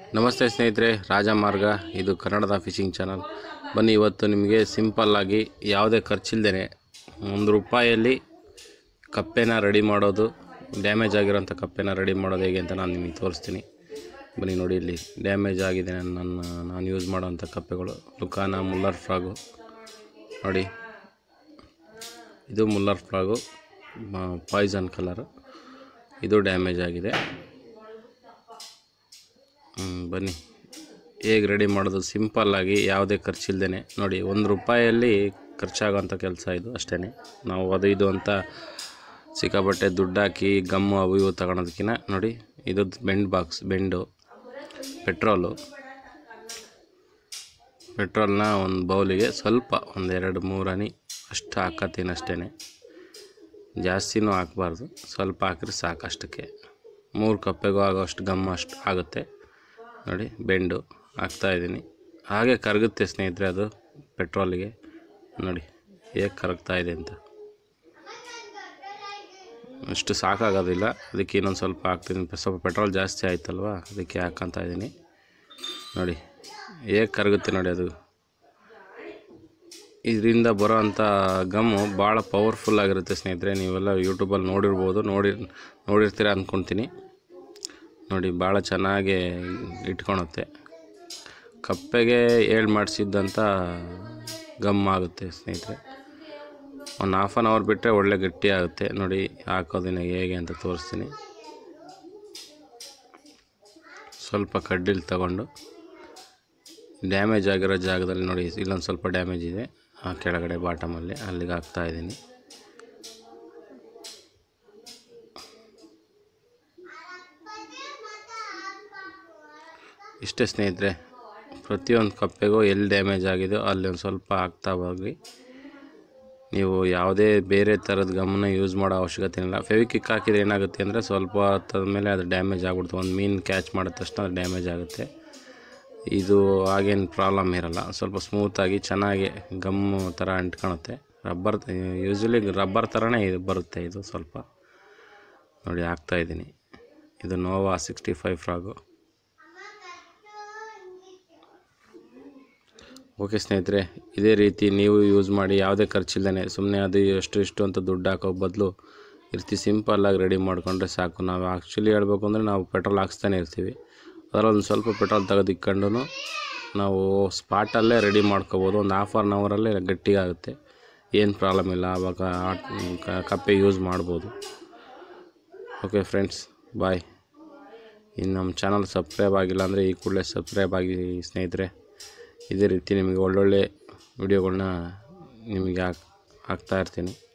ನಮಸ್ತೆ ಸ್ನೇಹಿತರೆ ರಾಜಮಾರ್ಗ ಇದು ಕನ್ನಡದ ಫಿಶಿಂಗ್ ಚಾನಲ್ ಬನ್ನಿ ಇವತ್ತು ನಿಮಗೆ ಸಿಂಪಲ್ಲಾಗಿ ಯಾವುದೇ ಖರ್ಚಿಲ್ದೇ ಒಂದು ರೂಪಾಯಲ್ಲಿ ಕಪ್ಪೆನ ರೆಡಿ ಮಾಡೋದು ಡ್ಯಾಮೇಜ್ ಆಗಿರೋಂಥ ಕಪ್ಪೆನ ರೆಡಿ ಮಾಡೋದು ಹೇಗೆ ಅಂತ ನಾನು ನಿಮಗೆ ತೋರಿಸ್ತೀನಿ ಬನ್ನಿ ನೋಡಿ ಇಲ್ಲಿ ಡ್ಯಾಮೇಜ್ ಆಗಿದೆ ನನ್ನ ನಾನು ಯೂಸ್ ಮಾಡೋವಂಥ ಕಪ್ಪೆಗಳು ಲುಕಾನ ಮುಲ್ಲರ್ ಫ್ರಾಗು ನೋಡಿ ಇದು ಮುಲ್ಲರ್ ಫ್ರಾಗು ಪಾಯ್ಸನ್ ಕಲರು ಇದು ಡ್ಯಾಮೇಜ್ ಆಗಿದೆ ಹ್ಮ್, ಬನ್ನಿ ಹೇಗೆ ರೆಡಿ ಮಾಡೋದು ಸಿಂಪಲ್ಲಾಗಿ ಯಾವುದೇ ಖರ್ಚಿಲ್ದೇ ನೋಡಿ ಒಂದು ರೂಪಾಯಲ್ಲಿ ಖರ್ಚಾಗೋಂಥ ಕೆಲಸ ಇದು ಅಷ್ಟೇ ನಾವು ಅದು ಇದು ಅಂತ ಸಿಕ್ಕಾಪಟ್ಟೆ ದುಡ್ಡು ಹಾಕಿ ಗಮ್ಮು ಅವು ಇವು ತಗೊಳೋದಕ್ಕಿಂತ ನೋಡಿ ಇದು ಬೆಂಡ್ ಬಾಕ್ಸ್ ಬೆಂಡು ಪೆಟ್ರೋಲು ಪೆಟ್ರೋಲ್ನ ಒಂದು ಬೌಲಿಗೆ ಸ್ವಲ್ಪ ಒಂದು ಎರಡು ಮೂರು ಹನಿ ಅಷ್ಟು ಹಾಕತ್ತೀನಿ ಅಷ್ಟೇ ಜಾಸ್ತಿನೂ ಹಾಕ್ಬಾರ್ದು ಸ್ವಲ್ಪ ಹಾಕಿದ್ರೆ ಸಾಕು ಅಷ್ಟಕ್ಕೆ ಮೂರು ಕಪ್ಪೆಗೂ ಆಗೋಷ್ಟು ಗಮ್ ಅಷ್ಟು ಆಗುತ್ತೆ ನೋಡಿ ಬೆಂಡು ಹಾಕ್ತಾಯಿದ್ದೀನಿ ಹಾಗೆ ಕರಗುತ್ತೆ ಸ್ನೇಹಿತರೆ ಅದು ಪೆಟ್ರೋಲಿಗೆ ನೋಡಿ ಹೇಗೆ ಕರಗ್ತಾ ಇದೆ ಅಂತ ಅಷ್ಟು ಸಾಕಾಗೋದಿಲ್ಲ ಅದಕ್ಕೆ ಇನ್ನೊಂದು ಸ್ವಲ್ಪ ಹಾಕ್ತೀನಿ ಸ್ವಲ್ಪ ಪೆಟ್ರೋಲ್ ಜಾಸ್ತಿ ಆಯ್ತಲ್ವ ಅದಕ್ಕೆ ಹಾಕ್ಕೊತಾ ಇದ್ದೀನಿ ನೋಡಿ ಹೇಗೆ ಕರಗುತ್ತೆ ನೋಡಿ ಅದು ಇದರಿಂದ ಬರೋವಂಥ ಗಮ್ಮು ಭಾಳ ಪವರ್ಫುಲ್ ಆಗಿರುತ್ತೆ ಸ್ನೇಹಿತರೆ ನೀವೆಲ್ಲ ಯೂಟ್ಯೂಬಲ್ಲಿ ನೋಡಿರ್ಬೋದು ನೋಡಿ ನೋಡಿರ್ತೀರ ಅಂದ್ಕೊತೀನಿ ನೋಡಿ ಭಾಳ ಚೆನ್ನಾಗಿ ಇಟ್ಕೊಳುತ್ತೆ ಕಪ್ಪೆಗೆ ಏಳು ಮಾಡಿಸಿದ್ದಂಥ ಗಮ್ ಆಗುತ್ತೆ ಸ್ನೇಹಿತರೆ ಒಂದು ಹಾಫ್ ಆನ್ ಅವರ್ ಬಿಟ್ಟರೆ ಒಳ್ಳೆ ಗಟ್ಟಿ ಆಗುತ್ತೆ ನೋಡಿ ಹಾಕೋದಿನ ಹೇಗೆ ಅಂತ ತೋರಿಸ್ತೀನಿ ಸ್ವಲ್ಪ ಕಡ್ಡಿಲಿ ತಗೊಂಡು ಡ್ಯಾಮೇಜ್ ಆಗಿರೋ ಜಾಗದಲ್ಲಿ ನೋಡಿ ಇಲ್ಲೊಂದು ಸ್ವಲ್ಪ ಡ್ಯಾಮೇಜ್ ಇದೆ ಆ ಕೆಳಗಡೆ ಬಾಟಮಲ್ಲಿ ಅಲ್ಲಿಗೆ ಹಾಕ್ತಾ ಇದ್ದೀನಿ ಇಷ್ಟೇ ಸ್ನೇಹಿತರೆ ಪ್ರತಿಯೊಂದು ಕಪ್ಪೆಗೂ ಎಲ್ಲಿ ಡ್ಯಾಮೇಜ್ ಆಗಿದೆಯೋ ಅಲ್ಲಿ ಒಂದು ಸ್ವಲ್ಪ ಹಾಕ್ತಾ ಹೋಗಿ ನೀವು ಯಾವುದೇ ಬೇರೆ ಥರದ ಗಮನ ಯೂಸ್ ಮಾಡೋ ಅವಶ್ಯಕತೆ ಇಲ್ಲ ಫೆವಿಕಿಕ್ ಹಾಕಿದ್ರೆ ಏನಾಗುತ್ತೆ ಅಂದರೆ ಸ್ವಲ್ಪ ಹೊತ್ತಾದ ಮೇಲೆ ಅದು ಡ್ಯಾಮೇಜ್ ಆಗ್ಬಿಡುತ್ತೆ ಒಂದು ಮೀನು ಕ್ಯಾಚ್ ಮಾಡಿದ ತಕ್ಷಣ ಅದು ಡ್ಯಾಮೇಜ್ ಆಗುತ್ತೆ ಇದು ಹಾಗೇನು ಪ್ರಾಬ್ಲಮ್ ಇರಲ್ಲ ಸ್ವಲ್ಪ ಸ್ಮೂತಾಗಿ ಚೆನ್ನಾಗಿ ಗಮ್ಮು ಥರ ಅಂಟ್ಕೊಳುತ್ತೆ ರಬ್ಬರ್ ಯೂಶ್ವಲಿ ರಬ್ಬರ್ ಥರನೇ ಇದು ಬರುತ್ತೆ ಇದು ಸ್ವಲ್ಪ ನೋಡಿ ಹಾಕ್ತಾಯಿದ್ದೀನಿ ಇದು Nova sixty five plug okay ಸ್ನೇಹಿತರೆ ಇದೇ ರೀತಿ ನೀವು ಯೂಸ್ ಮಾಡಿ ಯಾವುದೇ ಖರ್ಚಿಲ್ಲದೇ ಸುಮ್ಮನೆ ಅದು ಎಷ್ಟು ಇಷ್ಟು ಅಂತ ದುಡ್ಡು ಹಾಕೋ ಬದಲು ಈ ರೀತಿ ಸಿಂಪಲ್ಲಾಗಿ ರೆಡಿ ಮಾಡಿಕೊಂಡ್ರೆ ಸಾಕು ನಾವು ಆ್ಯಕ್ಚುಲಿ ಹೇಳ್ಬೇಕು ಅಂದರೆ ನಾವು ಪೆಟ್ರೋಲ್ ಹಾಕ್ಸ್ತಾನೆ ಇರ್ತೀವಿ ಅದರಲ್ಲಿ ಒಂದು ಸ್ವಲ್ಪ ಪೆಟ್ರೋಲ್ ತೆಗೆದಿಕ್ಕೊಂಡು ನಾವು ಸ್ಪಾಟಲ್ಲೇ ರೆಡಿ ಮಾಡ್ಕೋಬೋದು ಒಂದು ಹಾಫ್ ಆನ್ ಅವರಲ್ಲೇ ಗಟ್ಟಿಗಾಗುತ್ತೆ ಏನು ಪ್ರಾಬ್ಲಮ್ ಇಲ್ಲ ಆವಾಗ ಆ- ಕ- ಕಪ್ಪೆ ಯೂಸ್ ಮಾಡ್ಬೋದು ಓಕೆ ಫ್ರೆಂಡ್ಸ್ ಬಾಯ್ ಇನ್ನು ನಮ್ಮ ಚಾನಲ್ ಸಬ್ಸ್ಕ್ರೈಬ್ ಆಗಿಲ್ಲ ಅಂದರೆ ಈ ಕೂಡಲೇ ಸಬ್ಸ್ಕ್ರೈಬ್ ಆಗಿ ಸ್ನೇಹಿತರೆ ಇದೇ ರೀತಿ ನಿಮಗೆ ಒಳ್ಳೊಳ್ಳೆ ವಿಡಿಯೋಗಳ್ನ ನಿಮಗೆ ಹಾಕ್ ಹಾಕ್ತಾ ಇರ್ತೀನಿ